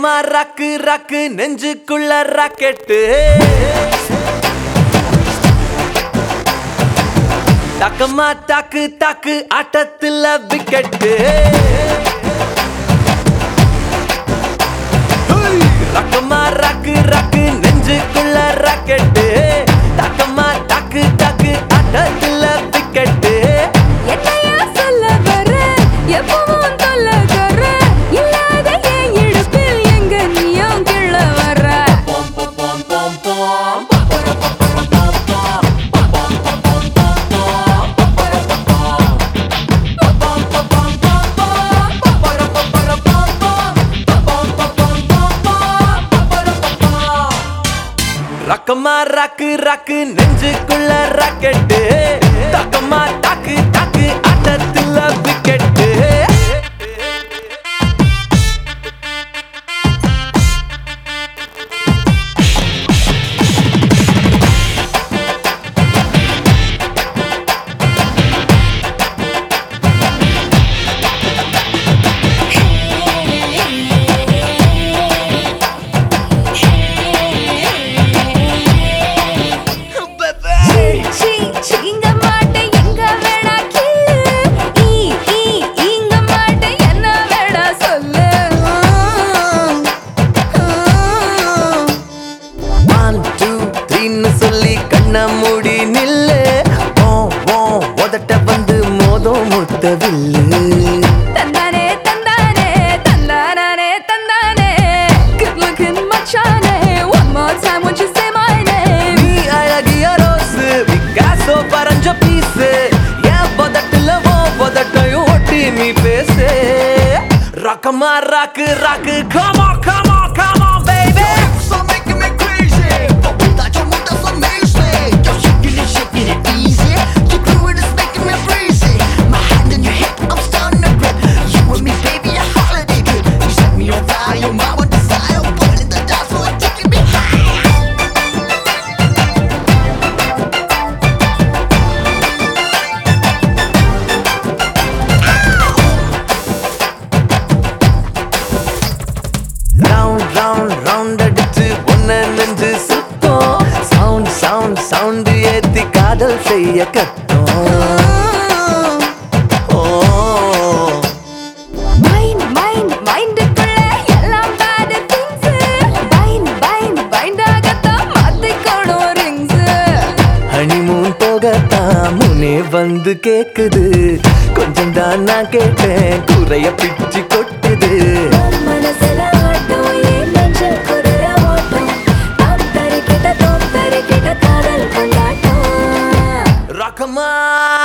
ரக்கமா ரக்கு ரக்கு நெஞ்சுக்குள்ள ராக்கெட்டு டக்கமா தாக்கு தாக்கு ஆட்டத்துல விக்கெட்டு ரக்கமா ரக்கு ரக்கு நெஞ்சுக்குள்ள ராக்கெட்டு டக்கமா தாக்கு தாக்கு ஆட்டத்துல விக்கெட்டு என்னையா சொல்ல வர எப்பவும் தொல்ல தர இல்லாத என் இடுப்பில் எங்க நீயும் கிள்ள வர ரக்கமா ரக்கு ரக்கு நெஞ்சுக்குள்ள ராக்கெட்டு தக்கமா தாக்கு தாக்கு ஆட்டத்துல விக்கெட்டு சீ, சீங்க மாட்டே எங்க வேணா கிள்ளு ஈ ஈ ஈங்க மாட்டே என்ன வேணா சொல்லு ஒன் டூ த்ரீன்னு சொல்லி கண்ண மூடி நில்லு ஓ ஓ உதட்ட வந்து மோதம் முத்தவில்லு தந்தானே தந்தானே தந்தானே தந்தானே good looking மச்சானே one more time won't you say my name நீ அழகிய ரோஸு பிகாசோ பறஞ்ச பீஸு என் பதட்டுல ஓ பதட்டையும் ஒட்டி நீ பேசு ரக்கமா rock rock come on come on come on baby So making me crazy. But without your mood, that's amazing. You're shaking it, shaking it easy. You do it, it's making me breezy. My hand in your hip, I'm starting to grip. You and me, baby, a holiday trip. You set me on fire, your mind with desire. Pulling the dance floor, taking me high. Round round round அடிச்சு ஒன்ன நெஞ்சு சுத்தம் sound sound sound ஏத்தி காதல் செய்ய கத்தோம் ஓ mind mind மைண்டுக்குள்ள எல்லாம் bad things find find பைண்டாகத்தான் மாத்திக்கணும் rings ஹனிமூன் போகத்தான் முனே வந்து கேக்குது கொஞ்சம் தான் நான் கேட்டேன் குறைய பிச்சு கொட்டுது மனசுல ஆட்டம் ஏன் நெஞ்சில் குதிரை ஓட்டம் தோத்தரிக்கிட்ட தோத்தரிக்கிட்ட காதல் கொண்டாட்டம் ரக்கமா